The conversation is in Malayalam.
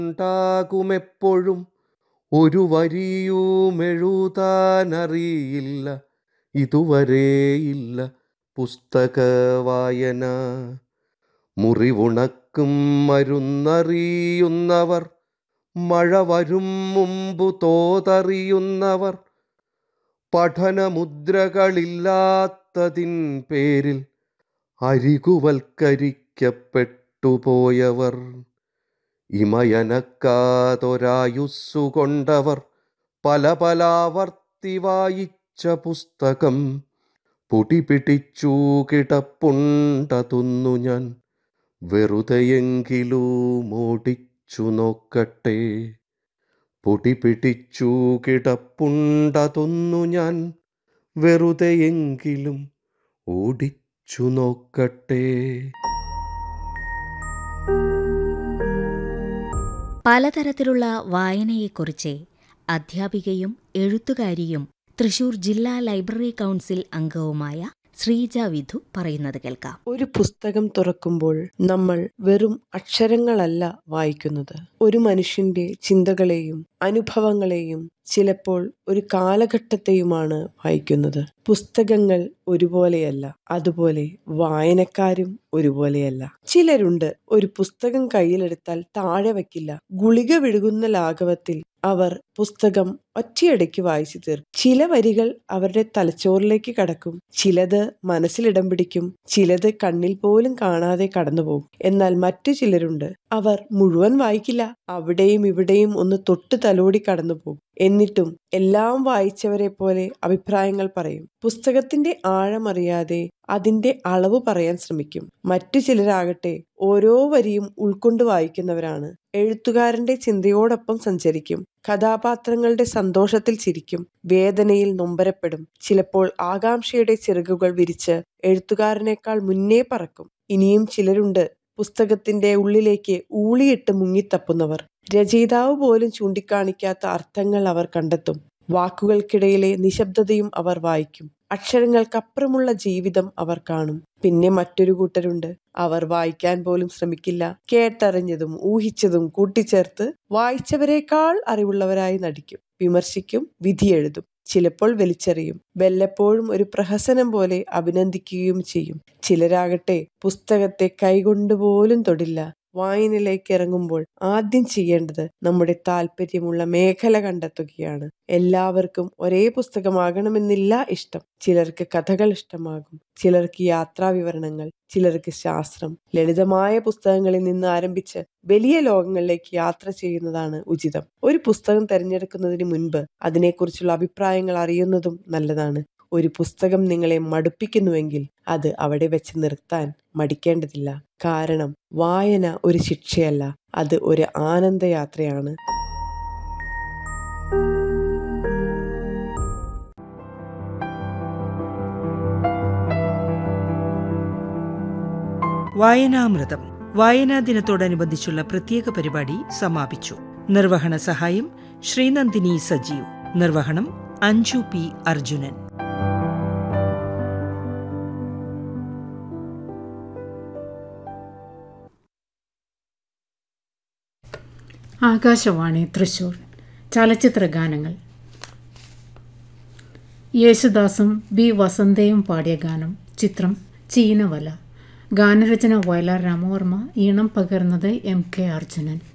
ഉണ്ടാകുമെപ്പോഴും ഒരു വരിയും എഴുതാനറിയില്ല ഇതുവരെയില്ല പുസ്തക വായന മുറിവുണക്കും മരുന്നറിയുന്നവർ മഴ വരും മുമ്പു തോതറിയുന്നവർ പഠനമുദ്രകളില്ലാത്തതിൻ പേരിൽ അരികുവൽക്കരിക്കപ്പെട്ടുപോയവർ ഇമയനക്കാതൊരായുസ്സു കൊണ്ടവർ പല പലാവർത്തി വായിച്ച പുസ്തകം പൊടി പിടിച്ചു കിടപ്പുണ്ടതുന്നു ഞാൻ വെറുതെയെങ്കിലും ഓടിച്ചു നോക്കട്ടെ പൊടി പിടിച്ചു കിടപ്പുണ്ടതൊന്നു ഞാൻ വെറുതെയെങ്കിലും ഓടിച്ചു നോക്കട്ടെ പലതരത്തിലുള്ള വായനയെക്കുറിച്ച് അധ്യാപികയും എഴുത്തുകാരിയും തൃശൂർ ജില്ലാ ലൈബ്രറി കൗൺസിൽ അംഗവുമായ ശ്രീജ വിധു പറയുന്നത് കേൾക്കാം ഒരു പുസ്തകം തുറക്കുമ്പോൾ നമ്മൾ വെറും അക്ഷരങ്ങളല്ല വായിക്കുന്നത് ഒരു മനുഷ്യന്റെ ചിന്തകളെയും അനുഭവങ്ങളെയും ചിലപ്പോൾ ഒരു കാലഘട്ടത്തെയുമാണ് വായിക്കുന്നത് പുസ്തകങ്ങൾ ഒരുപോലെയല്ല അതുപോലെ വായനക്കാരും ഒരുപോലെയല്ല ചിലരുണ്ട് ഒരു പുസ്തകം കയ്യിലെടുത്താൽ താഴെ വയ്ക്കില്ല ഗുളിക വിഴുകുന്ന ലാഘവത്തിൽ അവർ പുസ്തകം ഒറ്റയടയ്ക്ക് വായിച്ചു തീർക്കും ചില വരികൾ അവരുടെ തലച്ചോറിലേക്ക് കടക്കും ചിലത് മനസ്സിലിടം പിടിക്കും ചിലത് കണ്ണിൽ പോലും കാണാതെ കടന്നുപോകും എന്നാൽ മറ്റു ചിലരുണ്ട് അവർ മുഴുവൻ വായിക്കില്ല അവിടെയും ഇവിടെയും ഒന്ന് തൊട്ട് തലോടി കടന്നു പോകും എന്നിട്ടും എല്ലാം വായിച്ചവരെ പോലെ അഭിപ്രായങ്ങൾ പറയും പുസ്തകത്തിന്റെ ആഴമറിയാതെ അതിന്റെ അളവ് പറയാൻ ശ്രമിക്കും മറ്റു ചിലരാകട്ടെ ഓരോ വരിയും ഉൾക്കൊണ്ട് വായിക്കുന്നവരാണ് എഴുത്തുകാരന്റെ ചിന്തയോടൊപ്പം സഞ്ചരിക്കും കഥാപാത്രങ്ങളുടെ സന്തോഷത്തിൽ ചിരിക്കും വേദനയിൽ നൊമ്പരപ്പെടും ചിലപ്പോൾ ആകാംക്ഷയുടെ ചിറകുകൾ വിരിച്ച് എഴുത്തുകാരനേക്കാൾ മുന്നേ പറക്കും ഇനിയും ചിലരുണ്ട് പുസ്തകത്തിന്റെ ഉള്ളിലേക്ക് ഊളിയിട്ട് മുങ്ങിത്തപ്പുന്നവർ രചയിതാവ് പോലും ചൂണ്ടിക്കാണിക്കാത്ത അർത്ഥങ്ങൾ അവർ കണ്ടെത്തും വാക്കുകൾക്കിടയിലെ നിശബ്ദതയും അവർ വായിക്കും അക്ഷരങ്ങൾക്കപ്പുറമുള്ള ജീവിതം അവർ കാണും പിന്നെ മറ്റൊരു കൂട്ടരുണ്ട് അവർ വായിക്കാൻ പോലും ശ്രമിക്കില്ല കേട്ടറിഞ്ഞതും ഊഹിച്ചതും കൂട്ടിച്ചേർത്ത് വായിച്ചവരെക്കാൾ അറിവുള്ളവരായി നടിക്കും വിമർശിക്കും വിധിയെഴുതും ചിലപ്പോൾ വലിച്ചെറിയും വല്ലപ്പോഴും ഒരു പ്രഹസനം പോലെ അഭിനന്ദിക്കുകയും ചെയ്യും ചിലരാകട്ടെ പുസ്തകത്തെ കൈകൊണ്ടുപോലും തൊടില്ല വായനയിലേക്ക് ഇറങ്ങുമ്പോൾ ആദ്യം ചെയ്യേണ്ടത് നമ്മുടെ താല്പര്യമുള്ള മേഖല കണ്ടെത്തുകയാണ് എല്ലാവർക്കും ഒരേ പുസ്തകമാകണമെന്നില്ല ഇഷ്ടം ചിലർക്ക് കഥകൾ ഇഷ്ടമാകും ചിലർക്ക് യാത്രാ വിവരണങ്ങൾ ചിലർക്ക് ശാസ്ത്രം ലളിതമായ പുസ്തകങ്ങളിൽ നിന്ന് ആരംഭിച്ച് വലിയ ലോകങ്ങളിലേക്ക് യാത്ര ചെയ്യുന്നതാണ് ഉചിതം ഒരു പുസ്തകം തിരഞ്ഞെടുക്കുന്നതിന് മുൻപ് അതിനെക്കുറിച്ചുള്ള അഭിപ്രായങ്ങൾ അറിയുന്നതും നല്ലതാണ് ഒരു പുസ്തകം നിങ്ങളെ മടുപ്പിക്കുന്നുവെങ്കിൽ അത് അവിടെ വെച്ച് നിർത്താൻ മടിക്കേണ്ടതില്ല കാരണം വായന ഒരു ശിക്ഷയല്ല അത് ഒരു ആനന്ദയാത്രയാണ് വായനാമൃതം വായനാ ദിനത്തോടനുബന്ധിച്ചുള്ള പ്രത്യേക പരിപാടി സമാപിച്ചു നിർവഹണ സഹായം ശ്രീനന്ദിനി സജീവ് നിർവഹണം അഞ്ജു പി അർജുനൻ ആകാശവാണി തൃശൂർ ചലച്ചിത്ര ഗാനങ്ങൾ യേശുദാസും ബി വസന്തയും പാടിയ ഗാനം ചിത്രം ചീനവല ഗാനരചന വയലാർ രാമവർമ്മ ഈണം പകർന്നത് എം കെ അർജുനൻ